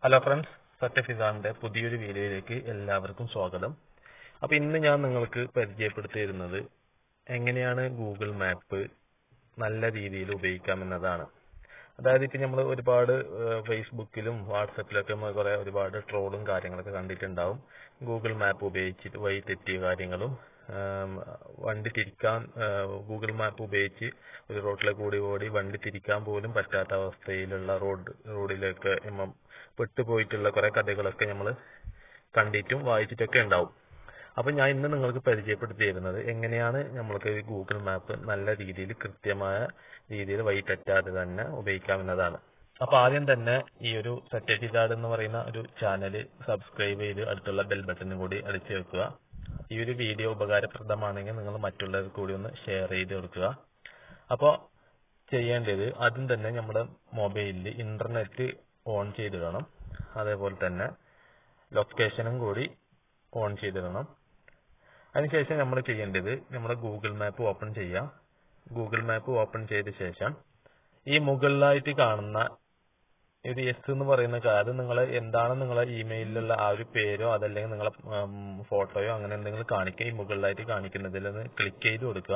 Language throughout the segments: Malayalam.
ഹലോ ഫ്രണ്ട്സ് സത്യഫിസാന്റെ പുതിയൊരു വീഡിയോയിലേക്ക് എല്ലാവർക്കും സ്വാഗതം അപ്പൊ ഇന്ന് ഞാൻ നിങ്ങൾക്ക് പരിചയപ്പെടുത്തി തരുന്നത് എങ്ങനെയാണ് ഗൂഗിൾ മാപ്പ് നല്ല രീതിയിൽ ഉപയോഗിക്കാമെന്നതാണ് അതായത് ഇപ്പൊ നമ്മൾ ഒരുപാട് ഏഹ്, ഫേസ്ബുക്കിലും വാട്സപ്പിലൊക്കെ നമ്മൾ കുറെ ഒരുപാട് ട്രോളും കാര്യങ്ങളൊക്കെ കണ്ടിട്ടുണ്ടാവും ഗൂഗിൾ മാപ്പ് ഉപയോഗിച്ചിട്ട് വഴി തെറ്റിയ കാര്യങ്ങളും ആം, വണ്ടി തിരിക്കാൻ ഏഹ്, ഗൂഗിൾ മാപ്പ് ഉപയോഗിച്ച് ഒരു റോഡിലെ കൂടി ഓടി വണ്ടി തിരിക്കാൻ പോലും പറ്റാത്ത അവസ്ഥയിലുള്ള റോഡ് റോഡിലേക്ക് നമ്മ പെട്ടുപോയിട്ടുള്ള കുറെ കഥകളൊക്കെ നമ്മൾ കണ്ടിട്ടും വായിച്ചിട്ടൊക്കെ ഉണ്ടാവും അപ്പൊ ഞാൻ ഇന്ന് നിങ്ങൾക്ക് പരിചയപ്പെടുത്തി തരുന്നത് എങ്ങനെയാണ് നമ്മൾക്ക് ഈ ഗൂഗിൾ മാപ്പ് നല്ല രീതിയിൽ കൃത്യമായ രീതിയിൽ വഴി തെറ്റാതെ തന്നെ ഉപയോഗിക്കാവുന്നതാണ് അപ്പൊ ആദ്യം തന്നെ ഈ ഒരു സർട്ടിഫിക്കാർഡ് എന്ന് പറയുന്ന ഒരു ചാനൽ സബ്സ്ക്രൈബ് ചെയ്ത് അടുത്തുള്ള ബെൽ ബട്ടണും കൂടി അടിച്ചു വെക്കുക ഈ ഒരു വീഡിയോ ഉപകാരപ്രദമാണെങ്കിൽ നിങ്ങൾ മറ്റുള്ളവർക്ക് കൂടി ഒന്ന് ഷെയർ ചെയ്ത് കൊടുക്കുക അപ്പോൾ ചെയ്യേണ്ടത് ആദ്യം തന്നെ നമ്മുടെ മൊബൈലിൽ ഇന്റർനെറ്റ് ഓൺ ചെയ്തിടണം അതേപോലെ തന്നെ ലൊക്കേഷനും കൂടി ഓൺ ചെയ്തിടണം അതിനുശേഷം നമ്മൾ ചെയ്യേണ്ടത് നമ്മുടെ ഗൂഗിൾ മാപ്പ് ഓപ്പൺ ചെയ്യാം ഗൂഗിൾ മാപ്പ് ഓപ്പൺ ചെയ്ത ശേഷം ഈ മുകളിലായിട്ട് കാണുന്ന ഒരു എസ് എന്ന് പറയുന്ന കാര്യം നിങ്ങൾ എന്താണ് നിങ്ങളെ ഇമെയിലിലുള്ള ആ ഒരു പേരോ അതല്ലെങ്കിൽ നിങ്ങളെ ഫോട്ടോയോ അങ്ങനെ എന്തെങ്കിലും കാണിക്കുക ഈ മുകളിലായിട്ട് കാണിക്കുന്നതിൽ ഒന്ന് ക്ലിക്ക് ചെയ്ത് കൊടുക്കുക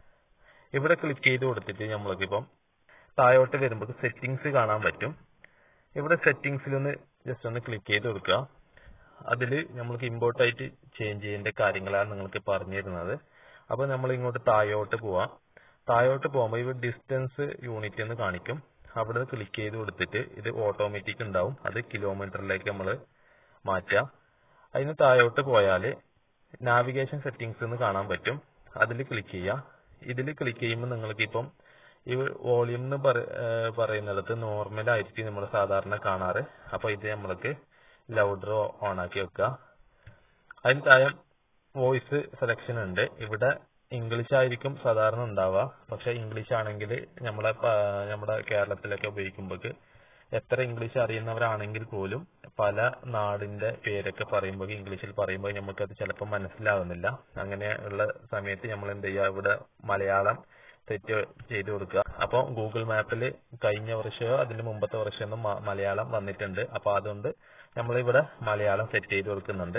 ഇവിടെ ക്ലിക്ക് ചെയ്ത് കൊടുത്തിട്ട് നമ്മൾക്കിപ്പം താഴോട്ട് വരുമ്പോൾ സെറ്റിംഗ്സ് കാണാൻ പറ്റും ഇവിടെ സെറ്റിംഗ്സിൽ ഒന്ന് ജസ്റ്റ് ഒന്ന് ക്ലിക്ക് ചെയ്ത് കൊടുക്കുക അതിൽ നമ്മൾക്ക് ഇമ്പോർട്ട് ആയിട്ട് ചേഞ്ച് ചെയ്യേണ്ട കാര്യങ്ങളാണ് നിങ്ങൾക്ക് പറഞ്ഞു തരുന്നത് അപ്പൊ നമ്മൾ ഇങ്ങോട്ട് താഴോട്ട് പോവാം താഴോട്ട് പോകുമ്പോൾ ഇവിടെ ഡിസ്റ്റൻസ് യൂണിറ്റ് എന്ന് കാണിക്കും അവിടെ ക്ലിക്ക് ചെയ്ത് കൊടുത്തിട്ട് ഇത് ഓട്ടോമാറ്റിക് ഉണ്ടാവും അത് കിലോമീറ്ററിലേക്ക് നമ്മൾ മാറ്റാം അതിന് താഴോട്ട് പോയാൽ നാവിഗേഷൻ സെറ്റിംഗ്സ് എന്ന് കാണാൻ പറ്റും അതിൽ ക്ലിക്ക് ചെയ്യാം ഇതിൽ ക്ലിക്ക് ചെയ്യുമ്പോൾ നിങ്ങൾക്ക് ഇപ്പം ഈ വോളിയം എന്ന് പറ- ഏഹ് പറയുന്നിടത്ത് നോർമൽ ആയിരിക്കും നമ്മൾ സാധാരണ കാണാറ് അപ്പൊ ഇത് നമ്മൾക്ക് ലൗഡർ ഓൺ ആക്കി വെക്കുക അതിന് താഴെ വോയിസ് സെലക്ഷൻ ഉണ്ട് ഇവിടെ ഇംഗ്ലീഷ് ആയിരിക്കും സാധാരണ ഉണ്ടാവുക പക്ഷെ ഇംഗ്ലീഷ് ആണെങ്കിൽ നമ്മളെ പ- നമ്മുടെ കേരളത്തിലൊക്കെ ഉപയോഗിക്കുമ്പോൾ എത്ര ഇംഗ്ലീഷ് അറിയുന്നവരാണെങ്കിൽ പോലും പല നാടിന്റെ പേരൊക്കെ പറയുമ്പോൾ ഇംഗ്ലീഷിൽ പറയുമ്പോൾ നമുക്കത് ചിലപ്പോൾ മനസ്സിലാവുന്നില്ല അങ്ങനെയുള്ള സമയത്ത് നമ്മൾ എന്ത് ചെയ്യുക ഇവിടെ മലയാളം സെറ്റ് ചെയ്ത് കൊടുക്കുക അപ്പോൾ ഗൂഗിൾ മാപ്പിൽ കഴിഞ്ഞ വർഷമോ അതിന്റെ മുമ്പത്തെ വർഷമൊന്നും മ- മലയാളം വന്നിട്ടുണ്ട് അപ്പൊ അതുകൊണ്ട് നമ്മളിവിടെ മലയാളം സെറ്റ് ചെയ്ത് കൊടുക്കുന്നുണ്ട്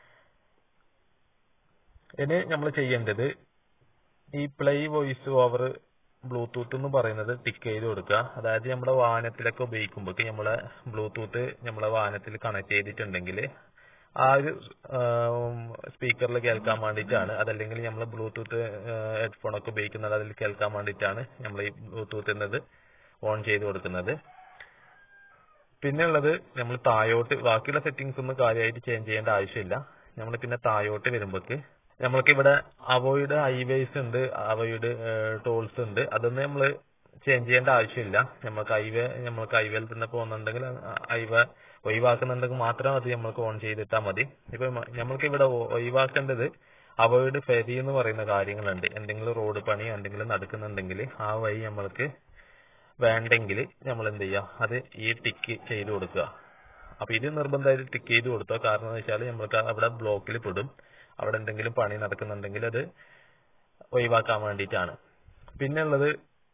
ഇനി നമ്മൾ ചെയ്യേണ്ടത് ഈ പ്ലേ വോയിസ് ഓവർ ബ്ലൂടൂത്ത് എന്ന് പറയുന്നത് ടിക്ക് ചെയ്ത് കൊടുക്കുക അതായത് നമ്മുടെ വാഹനത്തിലൊക്കെ ഉപയോഗിക്കുമ്പോൾ നമ്മളെ ബ്ലൂടൂത്ത് നമ്മളെ വാഹനത്തിൽ കണക്ട് ചെയ്തിട്ടുണ്ടെങ്കിൽ ആ ഒരു സ്പീക്കറിൽ കേൾക്കാൻ വേണ്ടിയിട്ടാണ് അതല്ലെങ്കിൽ നമ്മൾ ബ്ലൂടൂത്ത് ഹെഡ്ഫോൺ ഒക്കെ ഉപയോഗിക്കുന്നത് അതിൽ കേൾക്കാൻ വേണ്ടിയിട്ടാണ് നമ്മൾ ഈ ബ്ലൂടൂത്ത് എന്നത് ഓൺ ചെയ്ത് കൊടുക്കുന്നത് പിന്നെ ഉള്ളത് നമ്മൾ താഴോട്ട് ബാക്കിയുള്ള സെറ്റിംഗ്സ് ഒന്നും കാര്യമായിട്ട് ചേഞ്ച് ചെയ്യേണ്ട ആവശ്യമില്ല നമ്മൾ പിന്നെ താഴോട്ട് വരുമ്പോക്ക് നമ്മൾക്ക് ഇവിടെ അവോയ്ഡ് ഹൈവേസ് ഉണ്ട് അവോയ്ഡ് ടോൾസ് ഉണ്ട് അതൊന്നും നമ്മൾ ചേഞ്ച് ചെയ്യേണ്ട ആവശ്യമില്ല നമ്മൾക്ക് ഹൈവേ നമ്മൾക്ക് ഹൈവേയിൽ തന്നെ പോകുന്നുണ്ടെങ്കിൽ ഹൈവേ ഒഴിവാക്കുന്നുണ്ടെങ്കിൽ മാത്രം അത് നമ്മൾക്ക് ഓൺ ചെയ്തിട്ടാൽ മതി ഇപ്പൊ മ- നമ്മൾക്ക് ഇവിടെ ഒ- ഒഴിവാക്കേണ്ടത് അവോയ്ഡ് ഫെരി എന്ന് പറയുന്ന കാര്യങ്ങളുണ്ട് എന്തെങ്കിലും റോഡ് പണി എന്തെങ്കിലും നടക്കുന്നുണ്ടെങ്കിൽ ആ വഴി നമ്മൾക്ക് വേണ്ടെങ്കിൽ നമ്മൾ എന്ത് ചെയ്യുക അത് ഈ ടിക്ക് ചെയ്ത് കൊടുക്കുക അപ്പൊ ഇത് നിർബന്ധമായിട്ട് ടിക്ക് ചെയ്ത് കൊടുക്കുക കാരണം എന്ന് വെച്ചാൽ നമ്മൾക്ക് അവിടെ ബ്ലോക്കിൽ പെടും അവിടെ എന്തെങ്കിലും പണി നടക്കുന്നുണ്ടെങ്കിൽ അത് ഒഴിവാക്കാൻ വേണ്ടിയിട്ടാണ് പിന്നെ ഉള്ളത്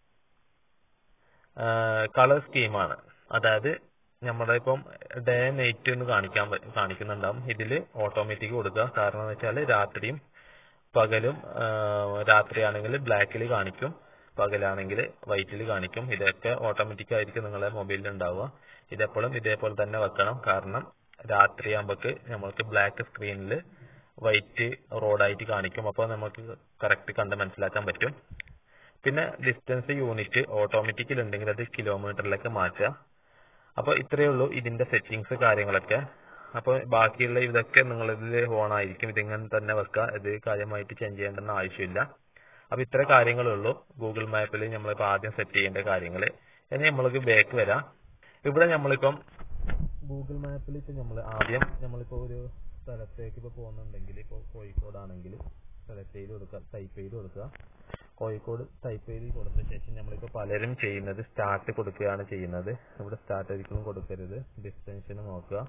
കളർ സ്കീമാണ് അതായത് നമ്മുടെ ഇപ്പം ഡേ നൈറ്റ് എന്ന് കാണിക്കാൻ പ- കാണിക്കുന്നുണ്ടാവും ഇതിൽ ഓട്ടോമാറ്റിക് കൊടുക്കുക കാരണം എന്ന് വെച്ചാൽ രാത്രിയും പകലും ആ, രാത്രിയാണെങ്കിൽ ബ്ലാക്കിൽ കാണിക്കും പകലാണെങ്കിൽ വൈറ്റിൽ കാണിക്കും ഇതൊക്കെ ഓട്ടോമാറ്റിക് ആയിരിക്കും നിങ്ങളെ മൊബൈലിൽ ഉണ്ടാവുക ഇതെപ്പോഴും ഇതേപോലെ തന്നെ വെക്കണം കാരണം രാത്രിയാകുമ്പോക്ക് നമ്മൾക്ക് ബ്ലാക്ക് സ്ക്രീനിൽ വൈറ്റ് റോഡായിട്ട് കാണിക്കും അപ്പോൾ നമുക്ക് കറക്റ്റ് കണ്ട് മനസ്സിലാക്കാൻ പറ്റും പിന്നെ ഡിസ്റ്റൻസ് യൂണിറ്റ് ഓട്ടോമാറ്റിക്കൽ ഉണ്ടെങ്കിൽ അത് കിലോമീറ്ററിലേക്ക് മാറ്റുക അപ്പൊ ഇത്രയേ ഉള്ളൂ ഇതിന്റെ സെറ്റിംഗ്സ് കാര്യങ്ങളൊക്കെ അപ്പൊ ബാക്കിയുള്ള ഇതൊക്കെ നിങ്ങളിതിൽ ഓൺ ആയിരിക്കും ഇതിങ്ങനെ തന്നെ വെക്കുക ഇത് കാര്യമായിട്ട് ചേഞ്ച് ചെയ്യേണ്ടെന്ന് ആവശ്യമില്ല അപ്പൊ ഇത്ര കാര്യങ്ങളേ ഉള്ളൂ ഗൂഗിൾ മാപ്പിൽ നമ്മളിപ്പോ ആദ്യം സെറ്റ് ചെയ്യേണ്ട കാര്യങ്ങൾ ഇനി നമ്മൾക്ക് ബാക്ക് വരാം ഇവിടെ നമ്മളിപ്പം ഗൂഗിൾ മാപ്പിൽ ഇപ്പൊ നമ്മൾ ആദ്യം നമ്മളിപ്പോ ഒരു സ്ഥലത്തേക്ക് ഇപ്പൊ പോകുന്നുണ്ടെങ്കിൽ ഇപ്പൊ കോഴിക്കോടാണെങ്കിൽ സെലക്ട് ചെയ്ത് കൊടുക്കുക ടൈപ്പ് ചെയ്ത് കൊടുക്കുക കോഴിക്കോട് ടൈപ്പ് ചെയ്ത് കൊടുത്ത ശേഷം നമ്മളിപ്പോ പലരും ചെയ്യുന്നത് സ്റ്റാർട്ട് കൊടുക്കുകയാണ് ചെയ്യുന്നത് ഇവിടെ സ്റ്റാർട്ട് ഒരിക്കലും കൊടുക്കരുത് ഡിസ്റ്റൻഷൻ നോക്കുക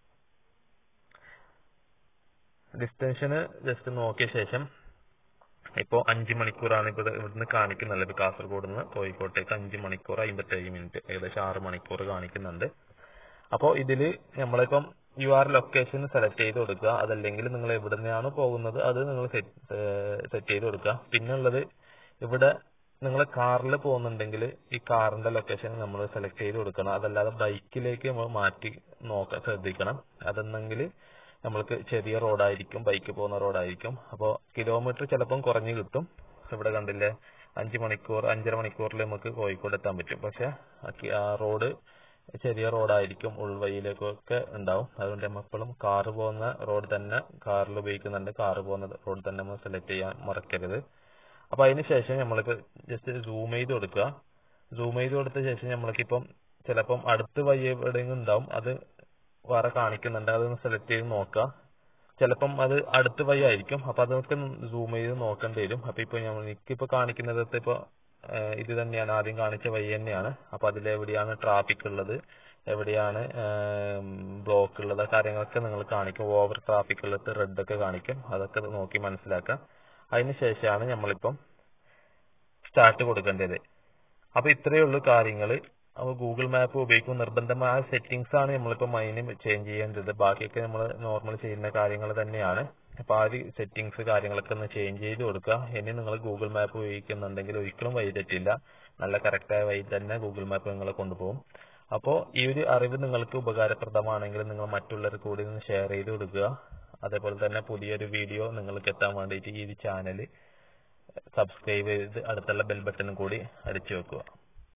ഡിസ്റ്റൻഷന് ജസ്റ്റ് നോക്കിയ ശേഷം ഇപ്പോൾ അഞ്ച് മണിക്കൂറാണ് ഇവിടെ ഇവിടുന്ന് കാണിക്കുന്നത് ഇപ്പോൾ കാസർഗോഡ് നിന്ന് കോഴിക്കോട്ടേക്ക് അഞ്ച് മണിക്കൂർ അമ്പത്തേഴ് മിനിറ്റ് ഏകദേശം ആറ് മണിക്കൂർ കാണിക്കുന്നുണ്ട് അപ്പോൾ ഇതിൽ നമ്മളിപ്പം യു ആർ ലൊക്കേഷൻ സെലക്ട് ചെയ്ത് കൊടുക്കുക അതല്ലെങ്കിൽ നിങ്ങൾ എവിടുന്നാണ് പോകുന്നത് അത് നിങ്ങൾ സെറ്റ് സെറ്റ് ചെയ്ത് കൊടുക്കുക പിന്നെ ഉള്ളത് ഇവിടെ നിങ്ങൾ കാറിൽ പോകുന്നുണ്ടെങ്കിൽ ഈ കാറിന്റെ ലൊക്കേഷൻ നമ്മൾ സെലക്ട് ചെയ്ത് കൊടുക്കണം അതല്ലാതെ ബൈക്കിലേക്ക് നമ്മൾ മാറ്റി നോക്കാൻ ശ്രദ്ധിക്കണം അതെന്നെങ്കിൽ നമ്മൾക്ക് ചെറിയ റോഡായിരിക്കും ബൈക്ക് പോകുന്ന റോഡായിരിക്കും അപ്പോൾ കിലോമീറ്റർ ചിലപ്പം കുറഞ്ഞു കിട്ടും ഇവിടെ കണ്ടില്ലേ അഞ്ച് മണിക്കൂർ അഞ്ചര മണിക്കൂറിൽ നമുക്ക് കോഴിക്കോട് എത്താൻ പറ്റും പക്ഷെ ആ കി- ആ റോഡ് ചെറിയ റോഡായിരിക്കും ഉൾവഴിയിലേക്കൊക്കെ ഉണ്ടാവും അതുകൊണ്ട് നമ്മൾ എപ്പോഴും കാറ് പോകുന്ന റോഡ് തന്നെ കാറിൽ ഉപയോഗിക്കുന്നുണ്ട് കാറ് പോകുന്ന റോഡ് തന്നെ നമ്മൾ സെലക്ട് ചെയ്യാൻ മറക്കരുത് അപ്പൊ അതിന് ശേഷം നമ്മൾക്ക് ജസ്റ്റ് സൂം ചെയ്ത് കൊടുക്കുക സൂം ചെയ്ത് കൊടുത്ത ശേഷം നമ്മൾക്കിപ്പം ചിലപ്പം അടുത്ത് വഴി എവിടെയെങ്കിലും ഉണ്ടാവും അത് വേറെ കാണിക്കുന്നുണ്ട് അതൊന്ന് സെലക്ട് ചെയ്ത് നോക്കുക ചിലപ്പം അത് അടുത്ത വഴി ആയിരിക്കും അപ്പൊ അതൊക്കെ സൂം ചെയ്ത് നോക്കേണ്ടി വരും അപ്പൊ ഇപ്പൊ ഞമ്മ- എനിക്കിപ്പോ കാണിക്കുന്നത് ഇപ്പൊ ഏഹ് ഇത് തന്നെയാണ് ആദ്യം കാണിച്ച വഴി തന്നെയാണ് അപ്പൊ അതിലെവിടെയാണ് ട്രാഫിക് ഉള്ളത് എവിടെയാണ് ബ്ലോക്ക് ഉള്ളത് ആ കാര്യങ്ങളൊക്കെ നിങ്ങൾ കാണിക്കും ഓവർ ട്രാഫിക് ഉള്ളത് റെഡ് ഒക്കെ കാണിക്കും അതൊക്കെ നോക്കി മനസ്സിലാക്കാം അതിന് ശേഷമാണ് നമ്മളിപ്പം സ്റ്റാർട്ട് കൊടുക്കേണ്ടത് അപ്പൊ ഇത്രയേ ഉള്ളൂ കാര്യങ്ങൾ അപ്പൊ ഗൂഗിൾ മാപ്പ് ഉപയോഗിക്കുമ്പോൾ നിർബന്ധമായ സെറ്റിംഗ്സ് ആണ് നമ്മളിപ്പോ മൈന് ചേഞ്ച് ചെയ്യേണ്ടത് ബാക്കിയൊക്കെ നമ്മൾ നോർമൽ ചെയ്യുന്ന കാര്യങ്ങൾ തന്നെയാണ് അപ്പൊ ആ ഒരു സെറ്റിംഗ്സ് കാര്യങ്ങളൊക്കെ ഒന്ന് ചേഞ്ച് ചെയ്ത് കൊടുക്കുക ഇനി നിങ്ങൾ ഗൂഗിൾ മാപ്പ് ഉപയോഗിക്കുന്നുണ്ടെങ്കിൽ ഒരിക്കലും വഴി തെറ്റില്ല നല്ല കറക്റ്റായ വഴി തന്നെ ഗൂഗിൾ മാപ്പ് നിങ്ങളെ കൊണ്ടുപോകും അപ്പോൾ ഈ ഒരു അറിവ് നിങ്ങൾക്ക് ഉപകാരപ്രദമാണെങ്കിൽ നിങ്ങൾ മറ്റുള്ളവർക്ക് കൂടി ഒന്ന് ഷെയർ ചെയ്ത് കൊടുക്കുക അതേപോലെ തന്നെ പുതിയൊരു വീഡിയോ നിങ്ങൾക്ക് എത്താൻ വേണ്ടിയിട്ട് ഈ ചാനൽ സബ്സ്ക്രൈബ് ചെയ്ത് അടുത്തുള്ള ബെൽ ബട്ടണും കൂടി അടിച്ചു വെക്കുക